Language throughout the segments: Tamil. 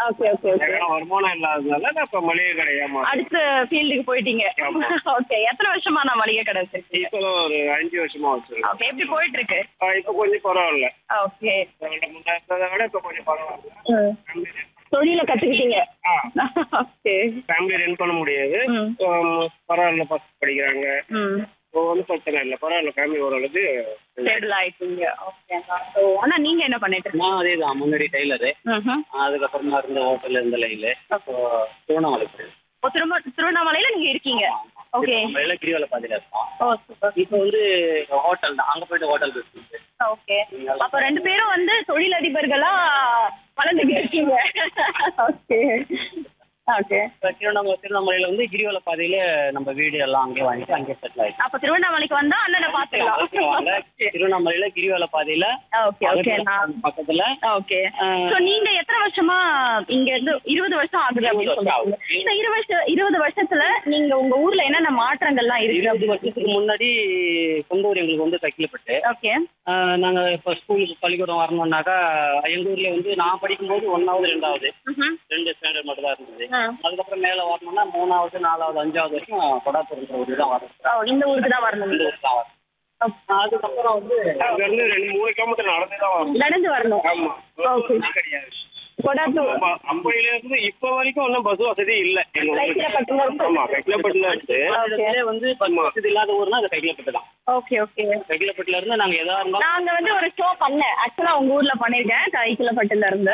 ஓகே ஓகே ஓகே ஏன்னா வருமானம் இல்லாததுனால நான் இப்ப மளிகை கடையா மாறேன் அடுத்த ஃபீல்டுக்கு போயிட்டீங்க ஆமா. ஓகே எத்தனை வருஷமா நான் மளிகை கடை வச்சிருக்கீங்க இப்பதான் ஒரு அஞ்சு வருஷமா வச்சிருக்கேன் ஓகே எப்படி போயிட்டு இருக்கு ஆஹ் இப்ப கொஞ்சம் பரவாயில்ல ஓகே முன்னாடி இருந்ததை விட இப்ப கொஞ்சம் பரவாயில்ல ஃபேமிலி தொழில கத்துக்கிட்டீங்க ஆ ஓகே ஃபேமிலி ரன் பண்ண முடியாது ம். ஆம், பரவாயில்ல பசங்க படிக்கிறாங்க ம் இப்போ ஒன்றும் பிரச்சனை இல்லை பரவாயில்ல ஃபேமிலி ஓரளவுக்கு ஸ்டேபிள் ஆயிட்டீங்க ஓகே ஆனா நீங்க என்ன பண்ணிட்டு இருக்கீங்க நான் அதே தான் முன்னாடி டெய்லரு ம்ஹும். அதுக்கப்புறமா இருந்த ஹோட்டல் இருந்த லைன்ல இப்போ திருவண்ணாமலை போயிடுது. ஓ, திரும்ப திருவண்ணாமலையில நீங்க இருக்கீங்க ஓகே திருவண்ணாமலையில கிரிவல பாதையில இருக்கோம் ஓ சூப்பர் இப்போ வந்து ஹோட்டல் தான் அங்க போயிட்டு ஹோட்டல் பிசினஸ் ஓகே அப்ப ரெண்டு பேரும் வந்து தொழிலதிபர்களா வளர்ந்துகிட்டு இருக்கீங்க ஓகே ஓகே இப்போ திருவண்ணாமலை திருவண்ணாமலையில வந்து கிரிவல பாதையில நம்ம வீடு எல்லாம் அங்கே வாங்கிட்டு அங்கே செட்டில் ஆயிடுச்சு அப்ப திருவண்ணாமலைக்கு வந்தா அண்ணனை பாத்துக்கலாம் திருவண்ணாமலை கிரிவல பாதையில ஓகே ஓகே நான் பக்கத்துல ஓகே ஆஹ், சோ நீங்க எத்தனை வருஷமா இங்க இருந்து இருபது வருஷம் ஆகுது அப்படின்னு இருபது வருஷம் சொல்லுவாங்க ஆகுது. இந்த இருபது வருஷம் இருபது வருஷத்துல நீங்க உங்க ஊர்ல என்னென்ன மாற்றங்கள்லாம் இருக்கு இருபது வருஷத்துக்கு முன்னாடி சொந்த ஊர் எங்களுக்கு வந்து தைக்கலப்பட்டு ஓகே ஆஹ், நாங்க இப்போ ஸ்கூலுக்கு பள்ளிக்கூடம் வரணும்னாக்கா எங்க ஊர்ல வந்து நான் படிக்கும்போது ஒன்னாவது ரெண்டாவது ரெண்டு ஸ்டாண்டர்ட் மட்டும் தான் இருந்தது அதுக்கப்புறம் மேல வரணும்னா மூணாவது நாலாவது அஞ்சாவது வரைக்கும் கொடாத்தூர்ன்ற ஒரு தான் வரணும் இந்த ஊருக்கு தான் வரணும் இந்த ஊருக்கு தான் வரணும் அதுக்கப்புறம் வந்து அங்க இருந்து ரெண்டு மூணு கிலோமீட்டர் நடந்து தான் வரும் நடந்து வரணும் ஆமா ஓகே பஸ் கிடையாது கொடாத்தூர் ஆமா, அம்பையில இருந்து இப்ப வரைக்கும் ஒன்றும் பஸ் வசதி இல்ல எங்க ஊருக்கு. கைக்கிலப்பட்டுல இருந்து. ஆமா கைக்கிலப்பட்டுல இருந்து அதுல வந்து பஸ் வசதி இல்லாத ஊர்னா அது கைகிலப்பட்டு தான் ஓகே ஓகே கைகிலப்பட்டுல இருந்து நாங்க எதா இருந்தாலும் நாங்க வந்து ஒரு ஷோ பண்ணேன் ஆக்சுவலா உங்க ஊர்ல பண்ணிருக்கேன் கைக்கிலப்பட்டுல இருந்து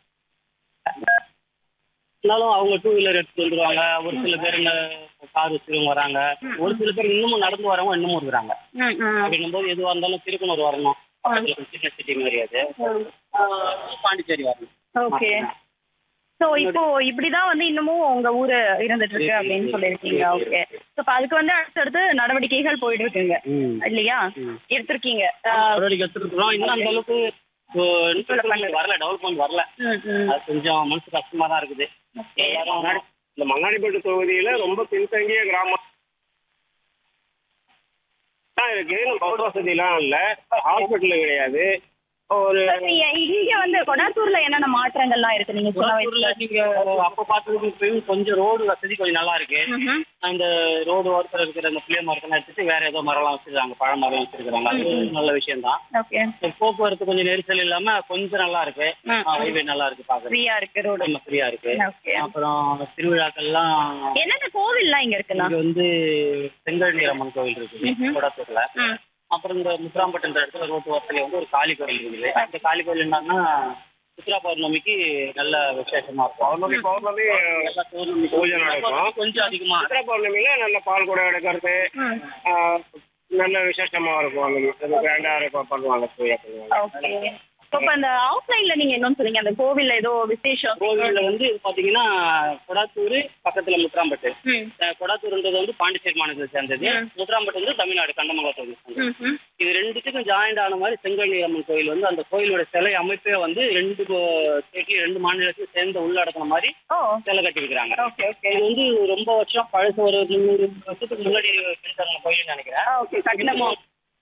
இருந்தாலும் அவங்க டூ வீலர் எடுத்துட்டு வந்துருவாங்க ஒரு சில பேருங்க கார் வச்சுருவங்க வராங்க ஒரு சில பேர் இன்னமும் நடந்து வரவங்க இன்னமும் இருக்கிறாங்க ம், ம். அப்படின்னும் போது எதுவா இருந்தாலும் திருப்பனூர் வரணும் பக்கத்துல ஒரு சின்ன சிட்டி மாதிரி அது ஆஹ் பாண்டிச்சேரி வரணும் ஓகே சோ இப்போ இப்படிதான் வந்து இன்னமும் உங்க ஊரு இருந்துட்டு இருக்கு அப்படின்னு சொல்லிருக்கீங்க ஓகே சோ இப்ப அதுக்கு வந்து அடுத்தடுத்து நடவடிக்கைகள் போயிட்டு இருக்குங்க ம். இல்லையா ம். எடுத்திருக்கீங்க நடவடிக்கை எடுத்துருக்கோம் இன்னும் அந்த அளவுக்கு இப்போ improvement வரல டெவலப்மெண்ட் வரல ம், ம். அது கொஞ்சம் மனசு கஷ்டமா தான் இருக்குது எல்லாரும் மண்ணாடி- இந்த மண்ணாடிப்பட்டு தொகுதியில ரொம்ப பின்தங்கிய கிராமம் தான் இருக்கு பஸ் வசதிலாம் இல்ல ஹாஸ்பிட்டல் கிடையாது ஒரு சரி, இங்க வந்து கொடாத்தூர்ல என்னென்ன மாற்றங்கள்லாம் இருக்கு நீங்க சொன்ன ஊர்ல நீங்க அப்ப பார்த்ததுக்கு இப்பயும் கொஞ்சம் ரோடு வசதி கொஞ்சம் நல்லா இருக்கு ம்ஹும். அந்த ரோடு ஓரத்தில் இருக்கிற அந்த புளிய மரத்தெல்லாம் எடுத்துட்டு வேற ஏதோ மரம்லாம் வச்சிருக்காங்க பழ மரம் வச்சிருக்காங்க அது நல்ல விஷயம் தான் ஓகே போக்குவரத்து கொஞ்சம் நெரிசல் இல்லாம கொஞ்சம் நல்லா இருக்கு ம். ஹைவே நல்லா இருக்கு பாக்குறது ஃப்ரீயா இருக்கு ரோடு நம்ம ஃப்ரீயா இருக்கு ஓகே அப்புறம் திருவிழாக்கள்லாம் என்னென்ன கோவில்லாம் இங்க இருக்குண்ணா இங்க வந்து செங்கல் நீரம்மன் கோவில் இருக்குது கொடாத்தூர்ல ம். அப்புறம் இந்த முத்துராம்பட்டுன்ற இடத்துல ரோட்டு ஓரத்துல வந்து ஒரு காளி கோவில் இருக்குது அந்த காளி கோவில் என்னன்னா சித்ரா பௌர்ணமிக்கு நல்ல விசேஷமா இருக்கும் பௌர்ணமி பௌர்ணமி எல்லா பௌர்ணமி பூஜை நடக்கும். கொஞ்சம் அதிகமா சித்திரை பௌர்ணமியில நல்ல பால் கூட எடுக்கிறது ம். ஆஹ், நல்ல விசேஷமா இருக்கும் அந்த கிராண்டா இருக்கும் பண்ணுவாங்க பூஜை பண்ணுவாங்க ஓகே இப்போ இப்ப அந்த ஆஃப்லைன்ல நீங்க இன்னொன்னு சொன்னீங்க அந்த கோவில்ல ஏதோ விசேஷம் கோவில்ல வந்து பாத்தீங்கன்னா கொடாத்தூர் பக்கத்துல முத்துராம்பட்டு ம். அஹ் கொடாத்தூர்ன்றது வந்து பாண்டிச்சேரி மாநிலத்தை சேர்ந்தது முத்துராம்பட்டு வந்து தமிழ்நாடு கண்டமங்கலத்தை சேர்ந்தது ம், ம். இது ரெண்டுத்துக்கும் ஜாயிண்ட் ஆன மாதிரி செங்கல் அம்மன் கோயில் வந்து அந்த கோயிலோட சிலை அமைப்பே வந்து ரெண்டு ஸ்டேட்லயும் ரெண்டு மாநிலத்தையும் சேர்ந்து உள்ளடக்கின மாதிரி ஓ சிலை கட்டியிருக்கிறாங்க ஓகே ஓகே இது வந்து ரொம்ப வருஷம் பழசு ஒரு முந்நூறு வருஷத்துக்கு முன்னாடி கட்டிட்டாங்க கோயில்னு நினைக்கிறேன் ஓகே கட்டணமும்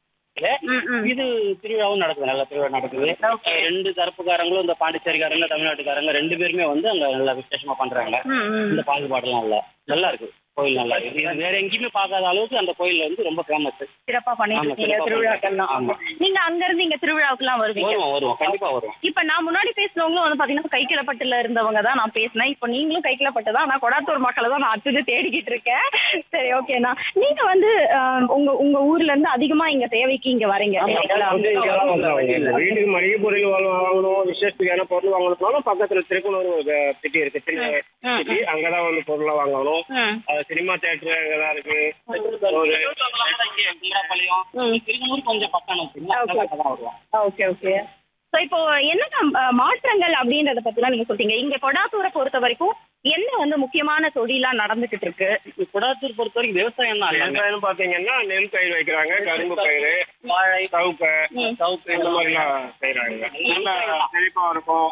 ம், ம். இது திருவிழாவும் நடக்குது நல்ல திருவிழா நடக்குது Okay. ரெண்டு தரப்புக்காரங்களும் இந்த பாண்டிச்சேரிக்காரங்க தமிழ்நாட்டுக்காரங்க ரெண்டு பேருமே வந்து அங்க நல்லா விசேஷமா பண்றாங்க ம், ம். இந்த பாகுபாடுலாம் இல்ல நல்லா இருக்கு கோயில் நல்லா இருக்கு இது வேற எங்கேயுமே பார்க்காத அளவுக்கு அந்த கோயில் வந்து ரொம்ப ஃபேமஸ் சிறப்பா பண்ணிட்டு ஆமா, இருக்கீங்க சிறப்பா திருவிழாக்கள்லாம் ஆமா. நீங்க அங்க இருந்து இங்க திருவிழாவுக்குலாம் வருவீங்க வருவோம் வருவோம் கண்டிப்பா வருவோம் இப்ப நான் முன்னாடி பேசினவங்களும் வந்து பாத்தீங்கன்னா கைக்கிலப்பட்டுல இருந்தவங்க தான் நான் பேசினேன் இப்போ நீங்களும் கைக்கிலப்பட்டு தான் நான் கொடாத்தூர் மக்களை தான் நான் அடுத்தது தேடிக்கிட்டு இருக்கேன் சரி ஓகேண்ணா நீங்க வந்து அஹ், உங்க உங்க ஊர்ல இருந்து அதிகமா இங்க தேவைக்கு இங்க வரீங்க இல்லைங்களா? வந்து இங்கெல்லாம் வந்துருவாங்க. இந்த வீட்டுக்கு மளிகை பொருள் வாங்க- வாங்கணும் விசேஷத்துக்கான பொருள் வாங்கணும்னாலும் பக்கத்துல திருப்பனூர் ஒரு சிட்டி இருக்கு சின்ன ம், சிட்டி அங்கதான் வந்து பொருளை வாங்கணும் ம். அது சினிமா தேட்டர் அங்கதான் இருக்கு ஒரு குமரப்பாளையம் திருநூறு கொஞ்சம் பக்கம் வச்சுக்கோங்க வருவோம் ஓகே ஓகே ஸோ இப்போ என்னென்ன அஹ், மாற்றங்கள் அப்படின்றத பத்திலாம் நீங்க சொல்றீங்க இங்க கொடாத்தூரை பொறுத்த வரைக்கும் என்ன வந்து முக்கியமான தொழிலா நடந்துகிட்டு இருக்கு குடாத்தூர் பொறுத்த வரைக்கும் விவசாயம் தான் எல்லாமே விவசாயம் பாத்தீங்கன்னா நெல் பயிர் வைக்கிறாங்க கரும்பு பயிர் வாழை சவுக்க சவுக்கு இந்த மாதிரி எல்லாம் செய்யறாங்க நல்லா செழிப்பா இருக்கும்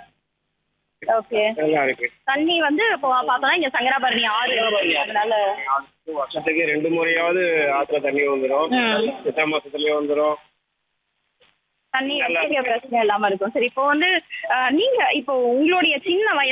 ஓகே நல்லா இருக்கு தண்ணி வந்து இப்போ பார்த்தோம்னா இங்க சங்கராபரணி ஆறு இருக்கு. அதனால வருஷத்துக்கு ரெண்டு முறையாவது ஆத்துல தண்ணி வந்துடும் ம். சித்த மாசத்துலயும் வந்துடும் தண்ணி பெரிய பிரச்சனை இல்லாம இருக்கும் சரி இப்போ வந்து அஹ், நீங்க இப்போ உங்களுடைய சின்ன வயசு